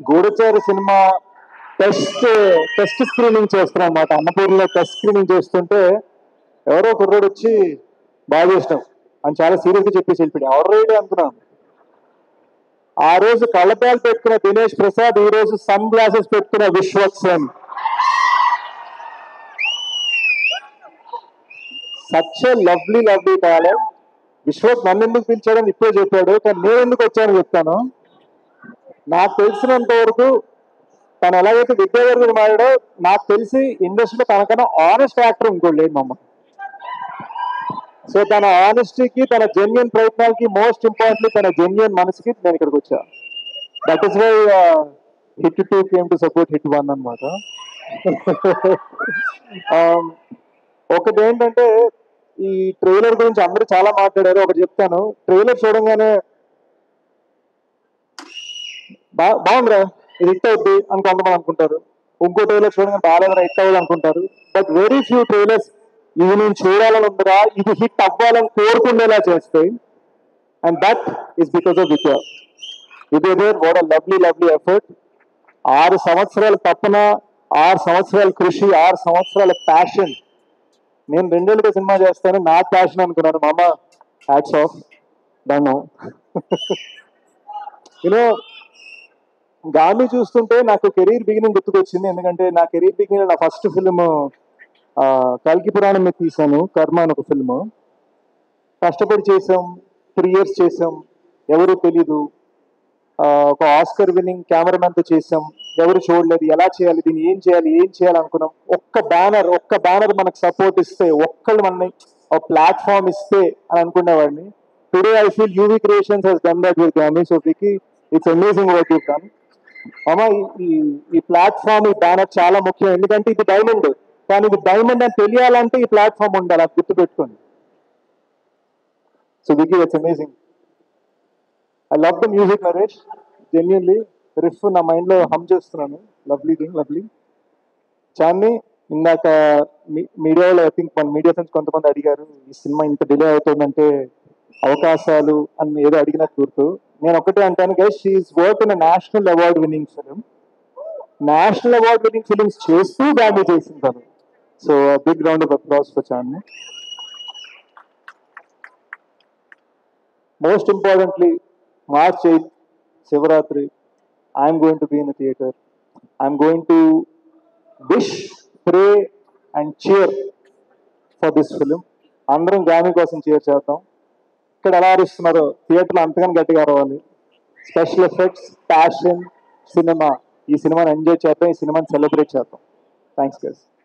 గూఢచారి cinema test test screening చేస్తున్నాం అన్నమాట అన్నపూర్లో టెస్ట్ స్క్రీనింగ్ చేస్తుంటే ఎవరో కుర్రోడు వచ్చి బాగా చేసినాం అని చాలా సీరియస్ గా చెప్పేసి వెళ్ళిపోయాడు ఆల్రెడీ అనుకున్నాను ఆ రోజు కళ్ళపాలు పెట్టుకున్న దినేష్ ప్రసాద్ ఈ రోజు సన్ గ్లాసెస్ పెట్టుకున్న Vishwaksen such lovely lovely talent Vishwak నన్ను ఎందుకు పిలిచాడని ఇప్పుడే చెప్పాడు కానీ నేను ఎందుకు వచ్చానని చెప్తాను నాకు తెలిసినంత వరకు తను ఎలాగైతే విద్యాధర్ మారాడో నాకు తెలిసి ఇండస్ట్రీలో తనకన్నా ఆనెస్ట్ యాక్టర్ ఇంకోటి లేదు మమ్మ సో తన ఆనెస్టీకి తన జెన్యున్ ప్రయత్నాలకి మోస్ట్ ఇంపార్టెంట్లీ తన జెన్యున్ మనసుకి నేను ఇక్కడికి వచ్చా that is why hit two came to support hit one అనమాట ఒకటి ఏంటంటే ఈ ట్రైలర్ గురించి అందరూ చాలా మాట్లాడారు ఒకటి చెప్తాను ట్రైలర్ చూడంగానే బా బాగుందిరా ఇది హిట్ అవుద్ది అని కొంతమంది అనుకుంటారు ఇంకో ట్రైలర్ చూడగానే బాగాలేదురా హిట్ అవ్వదు అనుకుంటారు బట్ వెరీ ఫ్యూ ట్రైలర్స్ ఇది నేను చూడాలని ఉందిరా ఇది హిట్ అవ్వాలని కోరుకునేలా చేస్తాయి and that is because of Vidya Vidya there what a lovely lovely effort ఆరు సంవత్సరాల తపన ఆరు సంవత్సరాల కృషి ఆరు సంవత్సరాల ప్యాషన్ నేను రెండేళ్ళుగా సినిమా చేస్తాను నా ప్యాషన్ అనుకున్నాను మామ hats off done you know Gandhi చూస్తుంటే నాకు కెరీర్ బిగినింగ్ గుర్తుకొచ్చింది ఎందుకంటే నా కెరీర్ బిగినింగ్ నా ఫస్ట్ ఫిల్మ్ కల్కి పురాణం మీద తీశాను కర్మ అని ఒక ఫిల్మ్ కష్టపడి చేసాం త్రీ ఇయర్స్ చేసాం ఎవరు తెలీదు ఆ, ఒక ఆస్కర్ విన్నింగ్ కెమెరామెన్ తో చేసాం ఎవరు చూడలేదు ఎలా చేయాలి దీన్ని ఏం చేయాలి ఏం చేయాలి అనుకున్నాం ఒక్క బ్యానర్ ఒక్క బ్యానర్ మనకు సపోర్ట్ ఇస్తే ఒక్కళ్ళు మన ప్లాట్ఫామ్ ఇస్తే అని అనుకునేవాడిని today I feel UV Creations he's done that with Gaami so Vicky it's amazing work you done అమ్మా ఈ- ఈ ఈ ప్లాట్ఫామ్ ఈ బ్యానర్ చాలా ముఖ్యం ఎందుకంటే ఇది డైమండ్ కానీ ఇది డైమండ్ అని తెలియాలంటే ఈ ప్లాట్ఫామ్ ఉండాలి అది గుర్తుపెట్టుకోండి so Vicky it's amazing I love the music Naresh genuinely riff నా మైండ్ లో హమ్ చేస్తున్నాను లవ్లీ థింగ్ లవ్లీ చాన్ని ఇందాక మీడియాలో ఐ థింక్ మన మీడియా ఫ్రెండ్స్ కొంతమంది అడిగారు ఈ సినిమా ఇంత డిలే అవుతుందంటే అవకాశాలు అని ఏదో అడిగినట్టు గుర్తు నేను ఒకటే అంటాను guys she is work in national award winning film national award winning films చేస్తూ డామేజ్ చేసింది తను so big round of applause for Chandini most importantly, March 8th, Shivaratri, I'm going to be in the theater. I'm going to wish, pray, and cheer for this film. అందరం గామి కోసం chair చేద్దాం ఇక్కడ ఎలా అరుస్తున్నారో థియేటర్లో అంతగానే గట్టిగా అరవాలి స్పెషల్ ఎఫెక్ట్స్ ప్యాషన్ సినిమా ఈ సినిమాని ఎంజాయ్ చేద్దాం ఈ సినిమాని సెలబ్రేట్ చేద్దాం థ్యాంక్స్ గైస్